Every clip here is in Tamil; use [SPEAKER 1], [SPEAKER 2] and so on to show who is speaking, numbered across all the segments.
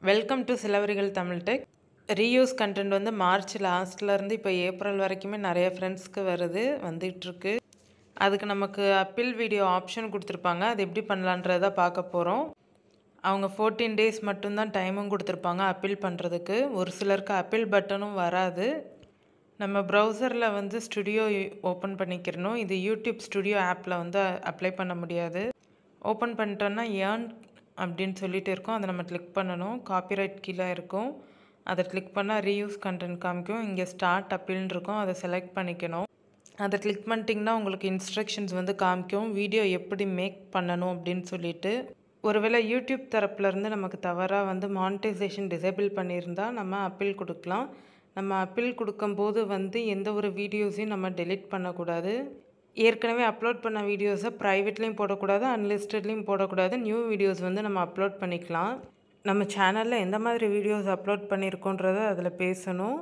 [SPEAKER 1] welcome to Silavarigal Tamil tech reuse content வந்து மார்ச் லாஸ்ட்லேருந்து இப்போ ஏப்ரல் வரைக்குமே நிறைய ஃப்ரெண்ட்ஸ்க்கு வருது வந்துகிட்ருக்கு அதுக்கு நமக்கு அப்பீல் வீடியோ ஆப்ஷன் கொடுத்துருப்பாங்க அது எப்படி பண்ணலான்றதை பார்க்க போகிறோம் அவங்க ஃபோர்டீன் டேஸ் மட்டும்தான் டைமும் கொடுத்துருப்பாங்க அப்பீல் பண்ணுறதுக்கு ஒரு சிலருக்கு அப்பீல் பட்டனும் வராது நம்ம ப்ரௌசரில் வந்து ஸ்டுடியோ ஓப்பன் பண்ணிக்கிறணும் இது யூடியூப் ஸ்டுடியோ ஆப்பில் வந்து அப்ளை பண்ண முடியாது ஓப்பன் பண்ணிட்டோன்னா ஏர்ன் அப்படின்னு சொல்லிட்டு இருக்கோம் அதை நம்ம கிளிக் பண்ணணும் காப்பிரைட் கீழே இருக்கும் அதை கிளிக் பண்ணால் ரீயூஸ் கண்டென்ட் காமிக்கும் இங்கே ஸ்டார்ட் அப்பீல்னு இருக்கும் அதை செலக்ட் பண்ணிக்கணும் அதை கிளிக் பண்ணிட்டிங்கன்னா உங்களுக்கு இன்ஸ்ட்ரக்ஷன்ஸ் வந்து காமிக்கும் வீடியோ எப்படி மேக் பண்ணணும் அப்படின்னு சொல்லிட்டு ஒருவேளை யூடியூப் தரப்புலேருந்து நமக்கு தவறாக வந்து மானிட்டைசேஷன் டிசேபிள் பண்ணியிருந்தா நம்ம அப்பீல் கொடுக்கலாம் நம்ம அப்பீல் கொடுக்கும்போது வந்து எந்த ஒரு வீடியோஸையும் நம்ம டெலிட் பண்ணக்கூடாது ஏற்கனவே அப்லோட் பண்ண வீடியோஸை ப்ரைவேட்லேயும் போடக்கூடாது அன்லிஸ்டட்லேயும் போடக்கூடாது நியூ வீடியோஸ் வந்து நம்ம அப்லோட் பண்ணிக்கலாம் நம்ம சேனலில் எந்த மாதிரி வீடியோஸ் அப்லோட் பண்ணியிருக்கோன்றதை அதில் பேசணும்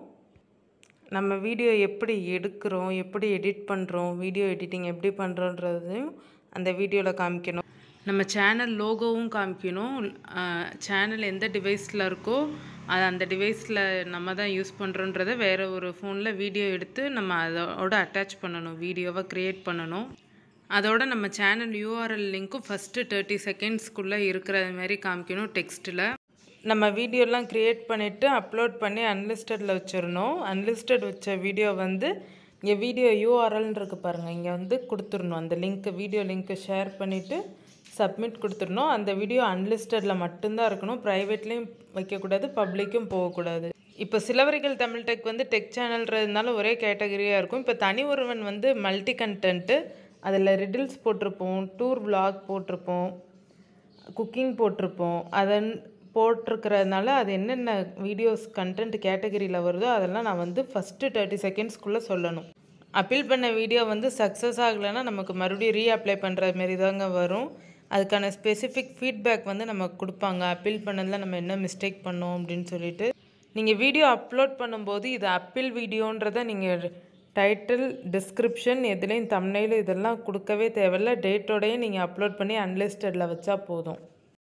[SPEAKER 1] நம்ம வீடியோ எப்படி எடுக்கிறோம் எப்படி எடிட் பண்ணுறோம் வீடியோ எடிட்டிங் எப்படி பண்ணுறோன்றதையும் அந்த வீடியோவில் காமிக்கணும் நம்ம சேனல் லோகோவும் காமிக்கணும் சேனல் எந்த டிவைஸில் இருக்கோ அது அந்த டிவைஸில் நம்ம தான் யூஸ் பண்ணுறோன்றதை வேறு ஒரு ஃபோனில் வீடியோ எடுத்து நம்ம அதோட அட்டாச் பண்ணணும் வீடியோவை க்ரியேட் பண்ணணும் அதோட நம்ம சேனல் யூஆர்எல் லிங்க்கும் ஃபஸ்ட்டு தேர்ட்டி செகண்ட்ஸ்க்குள்ளே இருக்கிற மாதிரி காமிக்கணும் டெக்ஸ்ட்டில் நம்ம வீடியோலாம் க்ரியேட் பண்ணிவிட்டு அப்லோட் பண்ணி அன்லிஸ்டடில் வச்சிடணும் அன்லிஸ்டட் வச்ச வீடியோ வந்து இங்கே வீடியோ யூஆர்எல்னு இருக்கு பாருங்கள் இங்கே வந்து கொடுத்துடணும் அந்த லிங்க்கு வீடியோ லிங்க்கை ஷேர் பண்ணிவிட்டு சப்மிட் கொடுத்துடணும் அந்த வீடியோ அன்லிஸ்டடில் மட்டும்தான் இருக்கணும் ப்ரைவேட்லேயும் வைக்கக்கூடாது பப்ளிக்கும் போகக்கூடாது இப்போ சிலவரிகள் தமிழ் டெக் வந்து டெக் சேனல்ன்றதுனால ஒரே கேட்டகரியாக இருக்கும் இப்போ தனி ஒருவன் வந்து மல்டி கண்டென்ட்டு அதில் ரிடில்ஸ் போட்டிருப்போம் டூர் விலாக் போட்டிருப்போம் குக்கிங் போட்டிருப்போம் அதன் போட்டிருக்கிறதுனால அது என்னென்ன வீடியோஸ் கண்டென்ட் கேட்டகரியில் வருதோ அதெல்லாம் நான் வந்து ஃபஸ்ட்டு தேர்ட்டி செகண்ட்ஸ்க்குள்ளே சொல்லணும் அப்பீல் பண்ண வீடியோ வந்து சக்ஸஸ் ஆகலைன்னா நமக்கு மறுபடியும் ரீ அப்ளை பண்ணுற மாரி தாங்க வரும் அதுக்கான ஸ்பெசிஃபிக் ஃபீட்பேக் வந்து நமக்கு கொடுப்பாங்க அப்பீல் பண்ணதில் நம்ம என்ன மிஸ்டேக் பண்ணோம் அப்படின்னு சொல்லிட்டு நீங்கள் வீடியோ அப்லோட் பண்ணும்போது இது அப்பீல் வீடியோன்றதை நீங்கள் டைட்டில் டிஸ்கிரிப்ஷன் எதுலேயும் தம்னையில் இதெல்லாம் கொடுக்கவே தேவையில்ல டேட்டோடையே நீங்கள் அப்லோட் பண்ணி அன்லிஸ்டடில் வச்சா போதும்